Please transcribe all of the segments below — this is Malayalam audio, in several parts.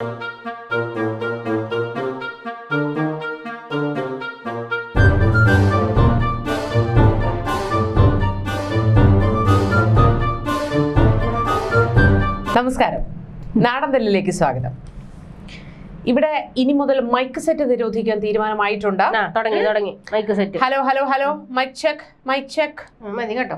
നമസ്കാരം നാടൻ തെല്ലിലേക്ക് സ്വാഗതം ഇവിടെ ഇനി മുതൽ മൈക്ക് സെറ്റ് നിരോധിക്കാൻ തീരുമാനമായിട്ടുണ്ട് ആ തുടങ്ങി തുടങ്ങി mic set hello hello hello mic check mic check മതി കേട്ടോ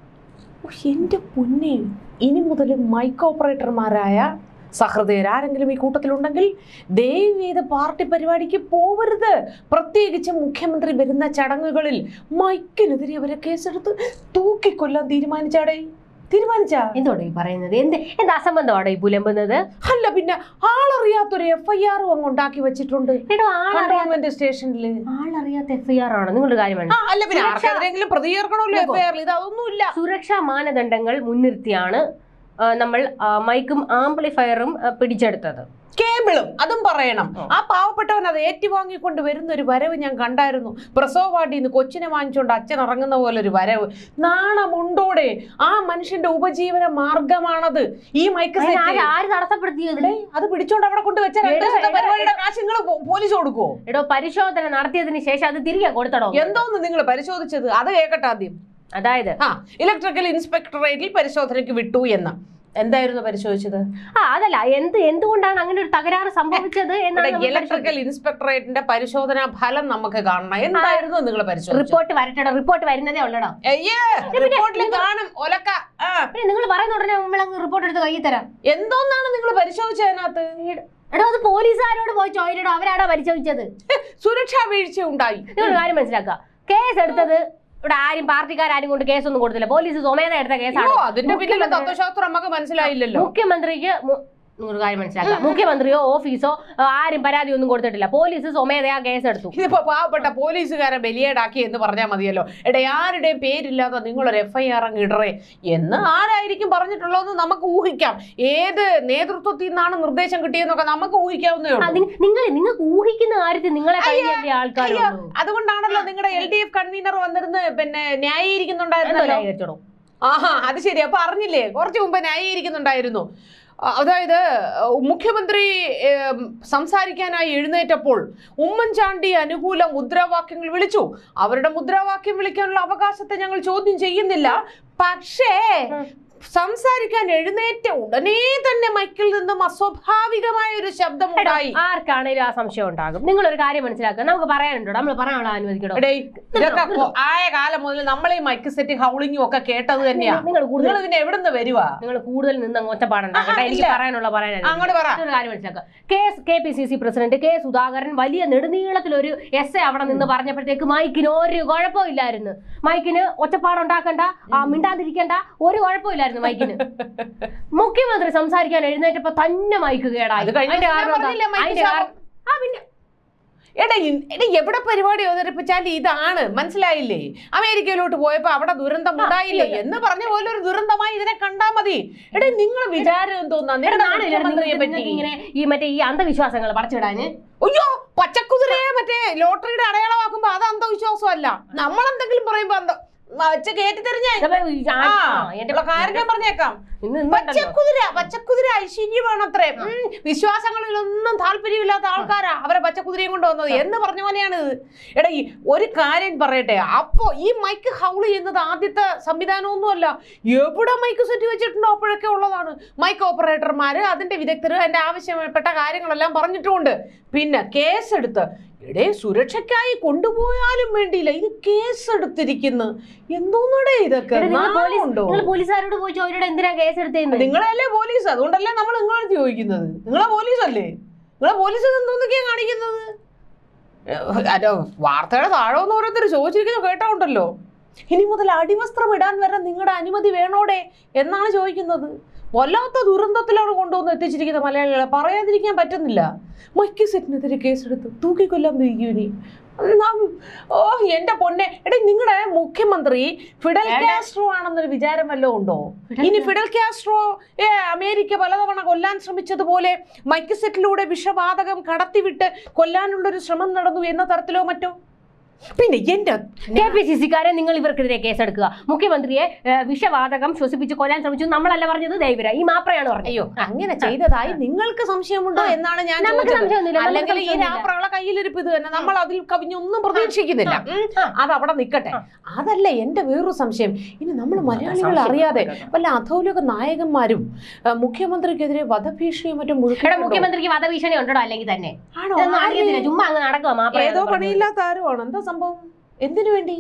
എന്റെ പൊന്നെ ഇനി മുതൽ മൈക്ക് ഓപ്പറേറ്റർമാരായ സഹൃദയർ ആരെങ്കിലും ഈ കൂട്ടത്തിലുണ്ടെങ്കിൽ ദയവേത് പാർട്ടി പരിപാടിക്ക് പോവരുത് പ്രത്യേകിച്ച് മുഖ്യമന്ത്രി വരുന്ന ചടങ്ങുകളിൽ മൈക്കിനെതിരെ അവരെ കേസെടുത്ത് തൂക്കിക്കൊല്ലാൻ തീരുമാനിച്ചാടേ തീരുമാനിച്ചാ എന്തോടെ ഈ പറയുന്നത് എന്ത് എന്ത് അസംബന്ധമാണോ ഈ പുലമ്പുന്നത് അല്ല പിന്നെ ആളറിയാത്തൊരു എഫ് ഐ ആറും അങ്ങ് ഉണ്ടാക്കി വെച്ചിട്ടുണ്ട് എടോ ആളറിയാത്ത കണ്ടോൺമെന്റ് സ്റ്റേഷനില് ആളറിയാത്ത എഫ് ഐ ആർ ആണോ നിങ്ങളൊരു കാര്യം ആ വേണം അല്ല പിന്നെ സുരക്ഷ- ആർക്കെതിരെങ്കിലും പ്രതികരണമല്ലോ എഫ് ഐ ആറിൽ ഇത് അതൊന്നുമില്ല സുരക്ഷാ മാനദണ്ഡങ്ങൾ മുൻനിർത്തിയാണ് ആ, നമ്മൾ ആ, മൈക്കും ആംപ്ലിഫയറും ആ, പിടിച്ചെടുത്തത് കേബിളും അതും പറയണം ഓ. ആ പാവപ്പെട്ടവൻ അത് ഏറ്റുവാങ്ങിക്കൊണ്ട് വരുന്ന ഒരു വരവ് ഞാൻ കണ്ടായിരുന്നു പ്രസവ വാർഡിൽ നിന്ന് കൊച്ചിനെ വാങ്ങിച്ചുകൊണ്ട് അച്ഛൻ ഇറങ്ങുന്ന പോലെ ഒരു വരവ് നാണമുണ്ടോടെ ആ മനുഷ്യന്റെ ഉപജീവന മാർഗമാണത് ഈ മൈക്ക് അതിന് സെറ്റ് ആര് ആര് തടസ്സപ്പെടുത്തിയത് ഇവിടെ അത് പിടിച്ചോണ്ട് അവിടെ കൊണ്ട് വെച്ച രണ്ട് എടോ, ദിവസത്തെ എടോ, പരിപാടിയുടെ കാശ് നിങ്ങൾ പോലീസ് കൊടുക്കുവോ എടോ പരിശോധന നടത്തിയതിന് ശേഷം അത് തിരികെ കൊടുത്തടോ എന്തോന്ന് നിങ്ങൾ പരിശോധിച്ചത് അത് കേക്കട്ടെ ആദ്യം അതായത് ആ ഇലക്ട്രിക്കൽ ഇൻസ്പെക്ടറേറ്റിൽ പരിശോധനയ്ക്ക് വിട്ടു എന്ന് എന്തായിരുന്നു പരിശോധിച്ചത് ആ അതല്ല എന്ത് എന്തുകൊണ്ടാണ് അങ്ങനെ ഒരു തകരാറ് സംഭവിച്ചത് എന്നാണ് നമ്മൾ ഇലക്ട്രിക്കൽ ഇൻസ്പെക്ടറേറ്റിന്റെ പരിശോധനാ ഫലം നമുക്ക് കാണണം എന്തായിരുന്നു നിങ്ങൾ പരിശോധിച്ചത് റിപ്പോർട്ട് വരട്ടെടോ റിപ്പോർട്ട് വരുന്നതേ ഉള്ളടോ അയ്യേ റിപ്പോർട്ടിൽ കാണും ഒലക്ക ആ പിന്നെ നിങ്ങൾ പറയുന്ന ഉടനെ നമ്മൾ അങ്ങ് റിപ്പോർട്ട് എടുത്ത് കയ്യിൽ തരാം എന്തോന്നാണ് നിങ്ങൾ പരിശോധിച്ചതിനകത്ത് എടോ അത് പോലീസുകാരോട് പോയി ചോദിച്ചോ അവരാണോ പരിശോധിച്ചത് സുരക്ഷാ വീഴ്ച ഉണ്ടായി നിങ്ങൾ ഒരു കാര്യം മനസ്സിലാക്കുക കേസ് എടുത്തത് ഇവിടെ ആരും പാർട്ടിക്കാരും കൊണ്ട് കേസൊന്നും കൊടുത്തില്ല പോലീസ് സ്വമേധ എടുത്ത അയ്യോ കേസാണ് അതിന്റെ പിന്നിലെ മുഖ്യമന്ത്രി- തത്വശാസ്ത്രം നമുക്ക് മനസ്സിലായില്ലല്ലോ മുഖ്യമന്ത്രിക്ക് മു- നിങ്ങളൊരു കാര്യം മനസ്സിലാക്കുക മുഖ്യമന്ത്രിയോ ഓഫീസോ ആ, ആരും പരാതി ഒന്നും കൊടുത്തിട്ടില്ല പോലീസ് സ്വമേധയാ കേസ് എടുത്തു ഇതിപ്പോ പാവപ്പെട്ട പോലീസുകാരെ ബലിയേടാക്കി എന്ന് പറഞ്ഞാൽ മതിയല്ലോ എടേ ആരുടെയും പേരില്ലാതെ നിങ്ങളൊരു എഫ് ഐ ആർ അങ്ങ് ഇടറേ എന്ന് ആരായിരിക്കും പറഞ്ഞിട്ടുള്ളതെന്ന് നമുക്ക് ഊഹിക്കാം ഏത് നേതൃത്വത്തിൽ നിന്നാണ് നിർദ്ദേശം കിട്ടിയെന്നൊക്കെ നമുക്ക് ഊഹിക്കാവുന്നേ ആ, ഉള്ളൂ നി- നിങ്ങൾ നിങ്ങൾക്ക് ഊഹിക്കുന്ന കാര്യത്തിൽ നിങ്ങളെ കഴിഞ്ഞ അയ്യോ, ആൾക്കാരുള്ളൂ അതുകൊണ്ടാണല്ലോ നിങ്ങളുടെ എൽ ഡി എഫ് കൺവീനർ വന്നിരുന്ന് പിന്നെ എന്തോ ന്യായീകരിക്കുന്നുണ്ടായിരുന്നല്ലോ ന്യായീകരിച്ചോളൂ ആഹാ അത് ശരി അപ്പൊ അറിഞ്ഞില്ലേ കുറച്ച് മുമ്പ് ന്യായീകരിക്കുന്നുണ്ടായിരുന്നു അ- അതായത് അഹ് മുഖ്യമന്ത്രി ഏം, സംസാരിക്കാനായി എഴുന്നേറ്റപ്പോൾ ഉമ്മൻചാണ്ടി അനുകൂല മുദ്രാവാക്യങ്ങൾ വിളിച്ചു അവരുടെ മുദ്രാവാക്യം വിളിക്കാനുള്ള അവകാശത്തെ ഞങ്ങൾ ചോദ്യം ചെയ്യുന്നില്ല പക്ഷേ ഉം. സംസാരിക്കാൻ എഴുന്നേറ്റ ഉടനെ തന്നെ മൈക്കിൽ നിന്നും അസ്വാഭാവികമായ ഒരു ശബ്ദം എടോ, ഉണ്ടായി ആർക്കാണേലും ആ സംശയം ഉണ്ടാകും നിങ്ങൾ ഒരു കാര്യം മനസ്സിലാക്കുക നമുക്ക് പറയാനുണ്ടോ നമ്മൾ പറയാനുള്ള അനുവദിക്കണോ എടേ ഇതൊക്കെ കൊ- ആയ കാലം മുതൽ നമ്മളെ ഈ മൈക്ക് സെറ്റ് ഹൗളിങ്ങും ഒക്കെ കേട്ടത് തന്നെയാ നിങ്ങൾ കൂടുതൽ നിങ്ങൾ ഇതിന് എവിടുന്ന് വരുവാ നിങ്ങൾ കൂടുതൽ നിന്ന് അങ്ങ് ഒറ്റപ്പാടുണ്ടാകട്ടെ ആ, എനിക്ക് ഇല്ല. പറയാനുള്ള പറയാനാണ് അങ്ങോട്ട് പറ ഒരു കാര്യം മനസ്സിലാക്കുക K S K P C C president K Sudhakaran വലിയ നെടുനീളത്തിലൊരു എസ് എ അവിടെ നിന്ന് പറഞ്ഞപ്പോഴത്തേക്ക് മൈക്കിന് ഒരു കുഴപ്പമില്ലായിരുന്നു മൈക്കിന് ഒച്ചപ്പാടുണ്ടാക്കണ്ട ആ മിണ്ടാതിരിക്കണ്ട ഒരു കുഴപ്പമില്ലായിരുന്നു മൈക്കിന് മുഖ്യമന്ത്രി സംസാരിക്കാൻ എഴുന്നേറ്റപ്പോ തന്നെ മൈക്ക് കേടായി അത് കഴിഞ്ഞ അതിന്റെ ദിവസം കാരണം എന്താ? പറഞ്ഞില്ലേ മൈക്ക് അതിന്റെ ശാപം? കാരണം- ആ പിന്നെ എടാ ഇ- എടാ എവിടെ പരിപാടി അവതരിപ്പിച്ചാലും ഇതാണ് മനസ്സിലായില്ലേ അമേരിക്കയിലോട്ട് പോയപ്പോ അവിടെ ദുരന്തം ഉണ്ടായില്ലേ ഇല്ല. എന്ന് പറഞ്ഞ പോലെ ഒരു ദുരന്തമായി ഇതിനെ കണ്ടാ മതി എടാ നിങ്ങൾ വിചാരം എന്തോന്നാ നിങ്ങളുടെ നാടില്ല, മുഖ്യമന്ത്രിയെ നിങ്ങൾക്ക് പറ്റി ഇങ്ങനെ ഈ മറ്റേ ഈ അന്ധവിശ്വാസങ്ങൾ പടച്ചിടാന് അയ്യോ പച്ചക്കുതിരയെ മറ്റേ ലോട്ടറിയുടെ അടയാളമാക്കുമ്പോ അത് അന്ധവിശ്വാസമല്ല നമ്മൾ എന്തെങ്കിലും പറയുമ്പോ അന്ധ വെച്ച് കേട്ടി തെറിഞ്ഞ ആ എന്റെ ഉള്ള കാര്യം ഞാൻ പറഞ്ഞേക്കാം ഇന്ന് ഇന്നുണ്ടല്ലോ പച്ചക്കുതിര പച്ചക്കുതിര ഐശ്വര്യമാണത്രേ ഉം, വിശ്വാസങ്ങളിലൊന്നും താല്പര്യമില്ലാത്ത ആൾക്കാരാ അവരെ പച്ചക്കുതിരയും കൊണ്ട് വന്നത് എന്ന് പറഞ്ഞ പോലെയാണ് ഇത് എടാ ഈ ഒരു കാര്യം പറയട്ടെ അപ്പോ ഈ മൈക്ക് ഹൗൾ ചെയ്യുന്നത് ആദ്യത്തെ സംവിധാനമൊന്നുമല്ല എവിടെ മൈക്ക് സെറ്റ് വെച്ചിട്ടുണ്ടോ അപ്പോഴൊക്കെ ഉള്ളതാണ് മൈക്ക് ഓപ്പറേറ്റർമാര് അതിന്റെ വിദഗ്ധർ അതിന്റെ ആവശ്യപ്പെട്ട കാര്യങ്ങളെല്ലാം പറഞ്ഞിട്ടുമുണ്ട് പിന്നെ കേസെടുത്ത് എടേ സുരക്ഷയ്ക്കായി കൊണ്ടുപോയാലും വേണ്ടിയില്ല ഇത് കേസെടുത്തിരിക്കുന്നു എന്തോന്നടേ ഇതൊക്കെ എടാ, നിങ്ങൾ പോലീസ് നാണമുണ്ടോ? നിങ്ങൾ പോലീസുകാരോട് പോയി ചോദിച്ചോടെ എന്തിനാ കേസ് എടുത്തേന്ന് നിങ്ങളല്ലേ പോലീസ് അതുകൊണ്ടല്ലേ നമ്മൾ നിങ്ങളടുത്ത് ചോദിക്കുന്നത് നിങ്ങളെ പോലീസ് അല്ലേ നിങ്ങളെ പോലീസ് എന്തോന്നൊക്കെയാ കാണിക്കുന്നത് ഏഹ്, അല്ല വാർത്തയുടെ താഴെ ഒന്ന് ഓരോരുത്തർ ചോദിച്ചിരിക്കുന്നത് കേട്ടോണ്ടല്ലോ ഇനി മുതൽ അടിവസ്ത്രം ഇടാൻ വരെ നിങ്ങളുടെ അനുമതി വേണോടെ എന്നാണ് ചോദിക്കുന്നത് വല്ലാത്ത ദുരന്തത്തിലാണ് കൊണ്ടുവന്ന് എത്തിച്ചിരിക്കുന്ന മലയാളികളെ പറയാതിരിക്കാൻ പറ്റുന്നില്ല മൈക്ക് സെറ്റിനെതിരെ കേസെടുത്ത് തൂക്കിക്കൊല്ലാൻ പിരിക്കും ഇനി നാം- ഓ എന്റെ പൊന്നെ എടേ നിങ്ങളുടെ മുഖ്യമന്ത്രി ഫിഡൽ ഏടെ? കാസ്ട്രോ ആണെന്നൊരു വിചാരം വല്ലതും ഉണ്ടോ ഇനി ഫിഡൽ കാസ്ട്രോ ഏ, അമേരിക്ക പലതവണ കൊല്ലാൻ ശ്രമിച്ചതുപോലെ മൈക്ക് സെറ്റിലൂടെ വിഷവാതകം കടത്തിവിട്ട് കൊല്ലാനുള്ളൊരു ശ്രമം നടന്നു എന്ന തരത്തിലോ മറ്റോ പിന്നെ എന്റെ കെ പി സി സിക്കാരെ നിങ്ങൾ ഇവർക്കെതിരെ കേസെടുക്കുക മുഖ്യമന്ത്രിയെ ഏ, വിഷവാതകം ശ്വസിപ്പിച്ച് കൊല്ലാൻ ശ്രമിച്ചു നമ്മളല്ല പറഞ്ഞത് ദൈവര ഈ മാപ്രയാണ് പറഞ്ഞത് അയ്യോ അങ്ങനെ ചെയ്തതായി നിങ്ങൾക്ക് സംശയമുണ്ടോ എന്നാണ് ഞാൻ നമുക്ക് ചോദിച്ചത് സംശയമൊന്നുമില്ല, നമുക്ക് അല്ലെങ്കിൽ ഈ സംശയമൊന്നുമില്ല. രാപ്രകളെ കയ്യിലിരിപ്പ് ഇത് തന്നെ നമ്മൾ അതിൽ കവിഞ്ഞൊന്നും പ്രതീക്ഷിക്കുന്നില്ല ഉം. ആ. അത് അവിടെ നിൽക്കട്ടെ ആ. അതല്ല എന്റെ വേറൊരു സംശയം ഇനി നമ്മൾ മലയാളികൾ സംശയം. അറിയാതെ വല്ല അധോലോക നായകന്മാരും ആ, മുഖ്യമന്ത്രിക്കെതിരെ വധഭീഷണിയും മറ്റും എടാ മുഴുക്കിയിട്ടുണ്ടോ? മുഖ്യമന്ത്രിക്ക് വധഭീഷണി ഉണ്ടോ അല്ലെങ്കിൽ തന്നെ ആണോ ഇതൊന്നും ആര്? അറിയത്തില്ല ചുമ്മാ അങ്ങ് നടക്കുക മാപ്ര ഏതോ പണിയില്ലാത്ത ആരുമാണ് എന്താ സംഭവം എന്തിനു വേണ്ടി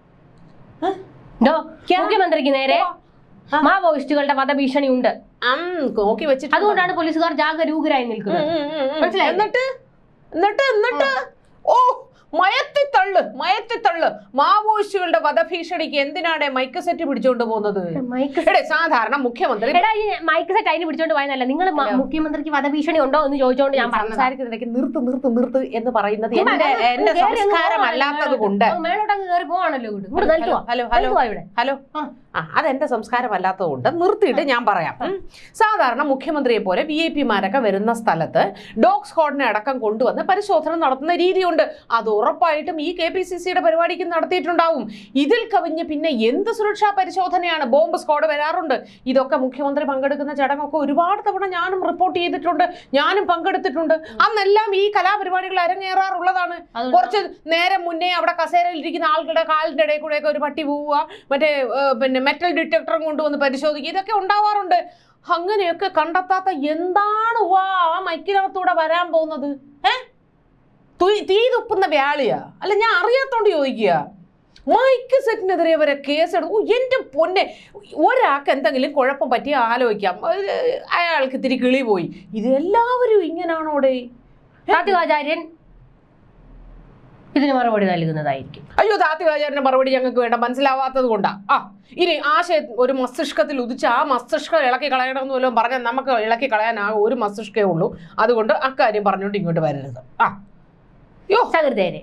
ക്യാ? മുഖ്യമന്ത്രിക്ക് നേരെ ആ. മാവോയിസ്റ്റുകളുടെ വധഭീഷണി ഉണ്ട് അം, നോക്കി വെച്ചിട്ട് അതുകൊണ്ടാണ് പോലീസുകാർ ജാഗരൂകരായി നിൽക്കുന്നത് മനസ്സിലായില്ലേ? എന്നിട്ട് എന്നിട്ട് എന്നിട്ട് ഓ മയത്തി തള്ളു മയത്തി തള്ളു മാവോയിസ്റ്റുകളുടെ വധഭീഷണിക്ക് എന്തിനാണ് മൈക്ക് സെറ്റ് പിടിച്ചോണ്ട് പോകുന്നത് മൈക്ക് എടേ സാധാരണ മുഖ്യമന്ത്രി എടാ ഈ മൈക്ക് സെറ്റ് അതിന് പിടിച്ചോണ്ട് പോയെന്നല്ല നിങ്ങൾ മുഖ്യമന്ത്രിക്ക് വധഭീഷണി ഉണ്ടോ എന്ന് ചോദിച്ചോണ്ട് ഞാൻ പറഞ്ഞത് സംസാരിക്കുന്നതിനിടയ്ക്ക് നിർത്ത് നിർത്ത് നിർത്ത് എന്ന് പറയുന്നത് എന്റെ എന്റെ സംസ്കാരമല്ലാത്തത് കൊണ്ട് മേലോട്ടങ്ങ് കയറി പോവാണല്ലോ ഇവിടെ ഇവിടെ നിലത്തുവാ ഹലോ ഹലോ നിലത്തുവാ ഇവിടെ ഹലോ ആ. ആ അതെന്റെ സംസ്കാരമല്ലാത്തത് കൊണ്ട് നിർത്തിയിട്ട് ഞാൻ പറയാം ഉം. സാധാരണ മുഖ്യമന്ത്രിയെ പോലെ വി ഐ പിമാരൊക്കെ വരുന്ന സ്ഥലത്ത് ഡോഗ് സ്ക്വാഡിനെ അടക്കം കൊണ്ടുവന്ന് പരിശോധന നടത്തുന്ന രീതിയുണ്ട് അത് ഉറപ്പായിട്ടും ഈ കെ പി സി സിയുടെ പരിപാടിക്ക് നടത്തിയിട്ടുണ്ടാവും ഇതിൽ കവിഞ്ഞ് പിന്നെ എന്ത് സുരക്ഷാ പരിശോധനയാണ് ബോംബ് സ്ക്വാഡ് വരാറുണ്ട് ഇതൊക്കെ മുഖ്യമന്ത്രി പങ്കെടുക്കുന്ന ചടങ്ങൊക്കെ ഒരുപാട് തവണ ഞാനും റിപ്പോർട്ട് ചെയ്തിട്ടുണ്ട് ഞാനും പങ്കെടുത്തിട്ടുണ്ട് അന്നെല്ലാം ഈ കലാപരിപാടികൾ അരങ്ങേറാറുള്ളതാണ് അതുകൊണ്ട് കുറച്ച് നേരം മുന്നേ അവിടെ കസേരയിൽ ഇരിക്കുന്ന ആളുകളുടെ കാലിന്റെ ഇടയിൽ കൂടെയൊക്കെ ഒരു പട്ടി പോവുക മറ്റേ ഏ, പിന്നെ മെറ്റൽ ഡിറ്റക്ടറും കൊണ്ടുവന്ന് പരിശോധിക്കുക ഇതൊക്കെ ഉണ്ടാവാറുണ്ട് അങ്ങനെയൊക്കെ കണ്ടെത്താത്ത എന്താണ് വാ ആ മൈക്കിനകത്തൂടെ വരാൻ പോകുന്നത് ഏ തുയ്- തീ തുപ്പുന്ന വ്യാളിയാ അല്ല ഞാൻ അറിയാത്തോണ്ട് ചോദിക്കുക മൈക്ക് സെറ്റിനെതിരെ വരെ കേസെടുത്തു ഓ, എന്റെ പൊന്നെ ഒരാൾക്ക് എന്തെങ്കിലും കുഴപ്പം പറ്റി ആലോചിക്കാം ഏ, അയാൾക്ക് ഇത്തിരി കിളി പോയി ഇതെല്ലാവരും ഇങ്ങനാണോടെ താത്വികാചാര്യൻ ഇതിന് മറുപടി നൽകുന്നതായിരിക്കും അയ്യോ താത്വികാചാര്യന്റെ മറുപടി ഞങ്ങൾക്ക് വേണ്ട മനസ്സിലാവാത്തത് കൊണ്ടാ ആ ഇനി ആശയം ഒരു മസ്തിഷ്കത്തിൽ ഉദിച്ച് ആ മസ്തിഷ്കം ഇളക്കി കളയണമെന്ന് വല്ലതും പറഞ്ഞാൽ നമുക്ക് ഇളക്കി കളയാൻ ആ ഒരു മസ്തിഷ്കമേ ഉള്ളൂ അതുകൊണ്ട് അക്കാര്യം പറഞ്ഞുകൊണ്ട് ഇങ്ങോട്ട് വരരുത് ആ യോ സഹൃദയരെ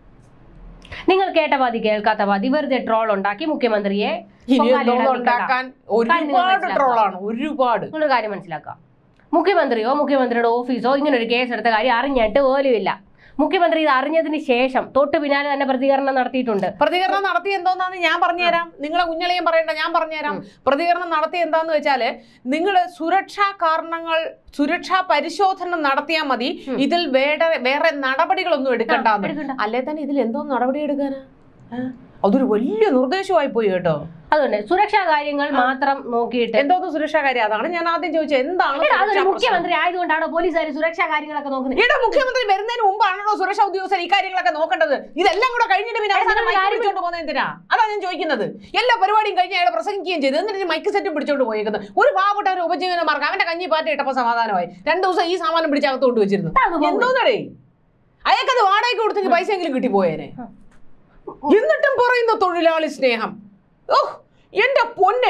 നിങ്ങൾ കേട്ട പാതി കേൾക്കാത്ത പാതി വെറുതെ ട്രോൾ ഉണ്ടാക്കി മുഖ്യമന്ത്രിയെ ഇനി പൊങ്കാലയിടാൻ എന്തോന്നും നിൽക്കണ്ട. ഉണ്ടാക്കാൻ കാര്യം നിങ്ങൾ ഒരുപാട് മനസ്സിലാക്കുക. ട്രോളാണ് ഒരുപാട് നിങ്ങളൊരു കാര്യം മനസ്സിലാക്കാം മുഖ്യമന്ത്രിയോ മുഖ്യമന്ത്രിയുടെ ഓഫീസോ ഇങ്ങനെ ഒരു കേസ് എടുത്ത കാര്യം അറിഞ്ഞിട്ട് പോലുമില്ല മുഖ്യമന്ത്രി ഇത് അറിഞ്ഞതിന് ശേഷം തൊട്ട് പിന്നാലെ തന്നെ പ്രതികരണം നടത്തിയിട്ടുണ്ട് പ്രതികരണം നടത്തി എന്തോന്നാന്ന് ഞാൻ പറഞ്ഞുതരാം നിങ്ങളെ കുഞ്ഞളെയും പറയണ്ട ഞാൻ പറഞ്ഞുതരാം പ്രതികരണം നടത്തി എന്താന്ന് വെച്ചാല് നിങ്ങൾ സുരക്ഷാ കാരണങ്ങൾ സുരക്ഷാ പരിശോധന നടത്തിയാൽ മതി ഉം. ഇതിൽ വേറെ വേറെ നടപടികളൊന്നും എടുക്കണ്ടെന്ന് എടുക്കണ്ട. അല്ലേ തന്നെ ഇതിൽ എന്തോ നടപടി എടുക്കാനാ ഏ? അതൊരു വലിയ നിർദ്ദേശമായി പോയി കേട്ടോ അതുകൊണ്ട് സുരക്ഷാ കാര്യങ്ങൾ മാത്രം നോക്കിയിട്ട് എന്തോന്ന് സുരക്ഷാ കാര്യം അതാണ് ഞാൻ ആദ്യം ചോദിച്ചത് എന്താണ് എടാ, അതൊരു സുരക്ഷാ പ്രശ്നം? മുഖ്യമന്ത്രി ആയതുകൊണ്ടാണോ പോലീസുകാർ സുരക്ഷാ കാര്യങ്ങളൊക്കെ നോക്കുന്നത് ഈടെ മുഖ്യമന്ത്രി വരുന്നതിന് മുമ്പാണല്ലോ സുരക്ഷാ ഉദ്യോഗസ്ഥർ ഈ കാര്യങ്ങളൊക്കെ നോക്കേണ്ടത് ഇതെല്ലാം കൂടെ കഴിഞ്ഞിട്ട് പിന്നെ അവസാനം നിങ്ങൾ മൈക്ക് കാര്യം പിടിച്ചോണ്ട് പോകുന്നത് എന്തിനാ അതാ ഞാൻ ചോദിക്കുന്നത് എല്ലാ പരിപാടിയും കഴിഞ്ഞ് അയാൾ പ്രസംഗിക്കുകയും ചെയ്തു എന്നിട്ട് മൈക്ക് സെറ്റും പിടിച്ചോണ്ട് പോയേക്കുന്നത് ഒരു പാവപ്പെട്ട ഒരു ഉപജീവന മാർഗം അവന്റെ കഞ്ഞി പാറ്റ ഇട്ടപ്പോ സമാധാനമായി രണ്ടു ദിവസം ഈ സാമാനം പിടിച്ചകത്ത് കൊണ്ട് വെച്ചിരുന്നു ഇതാണ് പോകുന്നത്. എന്തോന്നടേ അയാൾക്കത് വാടകയ്ക്ക് കൊടുത്തെങ്കിൽ പൈസ എങ്കിലും കിട്ടിപ്പോയേനെ എന്നിട്ടും പറയുന്ന തൊഴിലാളി സ്നേഹം ഓ എന്റെ പൊന്നെ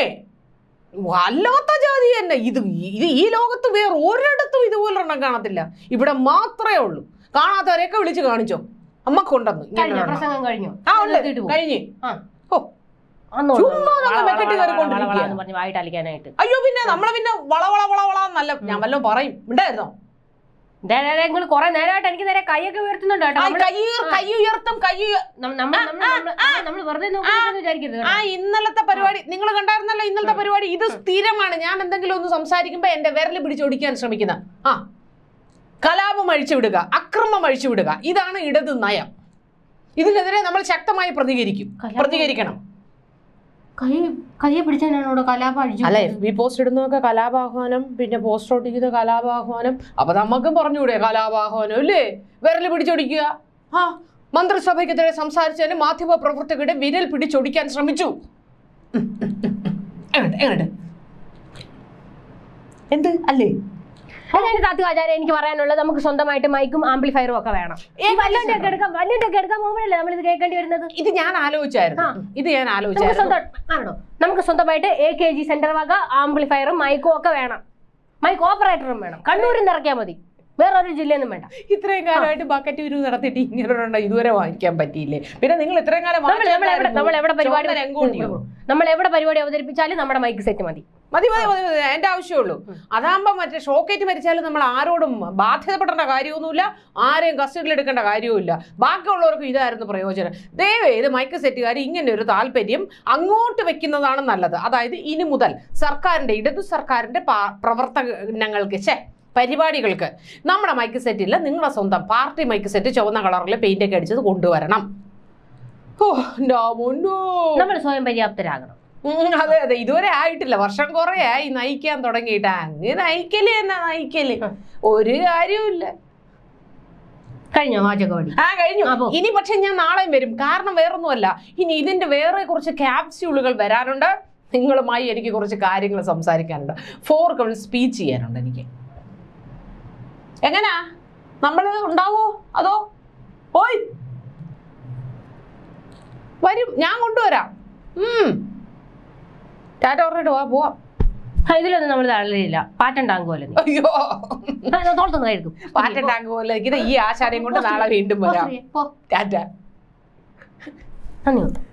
വല്ലാത്ത ജാതി തന്നെ ഇത് ഇത് ഈ ലോകത്ത് വേറെ ഒരിടത്തും ഇതുപോലെ എണ്ണം കാണത്തില്ല ഇവിടെ മാത്രമേ ഉള്ളൂ കാണാത്തവരെയൊക്കെ വിളിച്ച് കാണിച്ചോ അമ്മക്കുണ്ടെന്ന് ഇങ്ങനെ കഴിഞ്ഞോ ഒരെണ്ണം. പ്രസംഗം കഴിഞ്ഞു ആ ഉണ്ട് നിർത്തിയിട്ട് പോകും. കഴിഞ്ഞ് ആ. ഓ അന്ന് ചുമ്മാ വള, അങ്ങ് വള, മെക്കെട്ട് വള, കയറിക്കൊണ്ടിരിക്കുക. വള, വള എന്ന് പറഞ്ഞ് വായിട്ട് അലിക്കാനായിട്ട് അയ്യോ പിന്നെ നമ്മളെ പിന്നെ വള വള വള വള എന്നല്ല ഞാൻ വല്ലതും പറയും ഉണ്ടായിരുന്നോ നിങ്ങൾ കുറെ നേരമായിട്ട് എനിക്ക് നേരെ കൈയൊക്കെ ഉയർത്തുന്നുണ്ട് കേട്ടോ ആ, നമ്മള് കൈ ഉയർ- കൈ ഉയർത്തും കൈ ഉയർ- നമ്മ- നമ്മ- നമ്മ- നമ്മ- നമ്മൾ വെറുതെ നോക്കുന്നു വിചാരിക്കരുത് ആ കേട്ടോ. ഇന്നലത്തെ പരിപാടി നിങ്ങൾ കണ്ടായിരുന്നല്ലോ ഇന്നലത്തെ പരിപാടി ഇത് സ്ഥിരമാണ് ഞാൻ എന്തെങ്കിലും ഒന്ന് സംസാരിക്കുമ്പോ എന്റെ വിരൽ പിടിച്ചൊടിക്കാൻ ശ്രമിക്കുന്ന ആ കലാപം അഴിച്ചുവിടുക അക്രമം അഴിച്ചുവിടുക ഇതാണ് ഇടത് നയം ഇതിനെതിരെ നമ്മൾ ശക്തമായി പ്രതികരിക്കും കലാപം- പ്രതികരിക്കണം കൈ കൈയെ പിടിച്ചാണ് ഇവിടെ കലാപം അഴിച്ചു അല്ല എഫ് ബി പോസ്റ്റ് ഇടുന്നതൊക്കെ കലാപാഹ്വാനം പിന്നെ പോസ്റ്റർ ഒട്ടിക്കുന്ന കലാപാഹ്വാനം അപ്പൊ നമുക്കും പറഞ്ഞുകൂടെ കലാപാഹ്വാനം അല്ലേ വിരൽ പിടിച്ചൊടിക്കുക ആ മന്ത്രിസഭയ്ക്കെതിരെ സംസാരിച്ചതിന് മാധ്യമ പ്രവർത്തകരുടെ വിരൽ പിടിച്ചൊടിക്കാൻ ശ്രമിച്ചു ഉം, ഉം, ഉം, ഉം. എങ്ങോട്ട് എങ്ങോട്ട് എന്ത് അല്ലേ അതാണ് താത്വികാചാര്യ എനിക്ക് പറയാനുള്ളത് നമുക്ക് സ്വന്തമായിട്ട് മൈക്കും ആംപ്ലിഫയറും ഒക്കെ വേണം ഈ വല്ലോന്റെ ഒക്കെ എടുക്കാൻ വല്ലോന്റെ ഒക്കെ എടുക്കാൻ പോകുമ്പോഴല്ലേ നമ്മൾ ഇത് കേൾക്കേണ്ടി വരുന്നത് ഇത് ഞാൻ ആലോചിച്ചായിരുന്നു ആ. ഇത് ഞാൻ നമുക്ക് ആലോചിച്ചായിരുന്നു സ്വന്തം ആണോ നമുക്ക് സ്വന്തമായിട്ട് എ കെ ജി സെന്റർ വക ആംപ്ലിഫയറും മൈക്കും ഒക്കെ വേണം മൈക്ക് ഓപ്പറേറ്ററും വേണം കണ്ണൂരിൽ നിന്ന് ഇറക്കിയാൽ മതി വേറൊരു ജില്ലയൊന്നും വേണ്ട ഇത്രയും കാലമായിട്ട് ബക്കറ്റ് ഉരു നടത്തിയിട്ട് ഇങ്ങനെ ഒരെണ്ണം ഇതുവരെ വാങ്ങിക്കാൻ പറ്റിയില്ലേ പിന്നെ നിങ്ങൾ ഇത്രയും കാലം നമ്മൾ നമ്മൾ എവിടെ നമ്മൾ എവിടെ പരിപാടി ചുവന്ന രംഗോട്ടിയോ? നമ്മൾ എവിടെ പരിപാടി അവതരിപ്പിച്ചാലും നമ്മുടെ മൈക്ക് സെറ്റ് മതി മതി മതി മതി മതി എന്റെ ആവശ്യമുള്ളൂ അതാകുമ്പോ മറ്റേ ഷോക്കേറ്റ് മരിച്ചാലും നമ്മൾ ആരോടും ബാധ്യതപ്പെടേണ്ട കാര്യമൊന്നുമില്ല ആരെയും കസ്റ്റഡിയിൽ എടുക്കേണ്ട കാര്യവുമില്ല ബാക്കിയുള്ളവർക്ക് ഇതായിരുന്നു പ്രയോജനം ദയവേ ഇത് മൈക്ക് സെറ്റുകാർ ഇങ്ങനെ ഒരു താല്പര്യം അങ്ങോട്ട് വെക്കുന്നതാണ് നല്ലത് അതായത് ഇനി മുതൽ സർക്കാരിന്റെ ഇടതു സർക്കാരിന്റെ പാ- പ്രവർത്തനങ്ങൾക്ക് ശേ പരിപാടികൾക്ക് നമ്മുടെ മൈക്ക് സെറ്റിൽ നിങ്ങളുടെ സ്വന്തം പാർട്ടി മൈക്ക് സെറ്റ് ചുവന്ന കളറിൽ പെയിന്റ് ഒക്കെ അടിച്ചത് കൊണ്ടുവരണം ഓ എൻ്റെ മുന്നോ നമ്മൾ സ്വയം പര്യാപ്തരാകണം ഉം, അതെ അതെ ഇതുവരെ ആയിട്ടില്ല വർഷം കുറേ ആയി നയിക്കാൻ തുടങ്ങിയിട്ട് അങ്ങ് നയിക്കല് തന്നെ നയിക്കല് ഒരു കാര്യമില്ല കഴിഞ്ഞോ വാചകവടി ആ കഴിഞ്ഞു ആ, പോ. ഇനി പക്ഷെ ഞാൻ നാളെയും വരും കാരണം വേറൊന്നുമല്ല ഇനി ഇതിന്റെ വേറെ കുറച്ച് ക്യാപ്സ്യൂളുകൾ വരാനുണ്ട് നിങ്ങളുമായി എനിക്ക് കുറച്ച് കാര്യങ്ങൾ സംസാരിക്കാനുണ്ട് ഫോർ കവിൾ സ്പീച്ച് ചെയ്യാനുണ്ട് എനിക്ക് എങ്ങനാ നമ്മൾ ഉണ്ടാവോ അതോ ഓയ് വരും ഞാൻ കൊണ്ടുവരാം ഉം ടാറ്റ പറഞ്ഞിട്ട് വാ പോവാം ആ, ഇതിലൊന്നും നമ്മൾ തള്ളിയില്ല പാറ്റൻ ടാങ്ക് പോലെ നീ. അയ്യോ ആ, തോളത്തൊന്ന് കഴിക്കും പാറ്റ ടാങ്ക് പോലെ ഇത് ഈ ആശാരെയും കൊണ്ട് നാളെ വീണ്ടും പോ, വരാം ശ്രീയെ, പോ. ടാറ്റ നന്ദി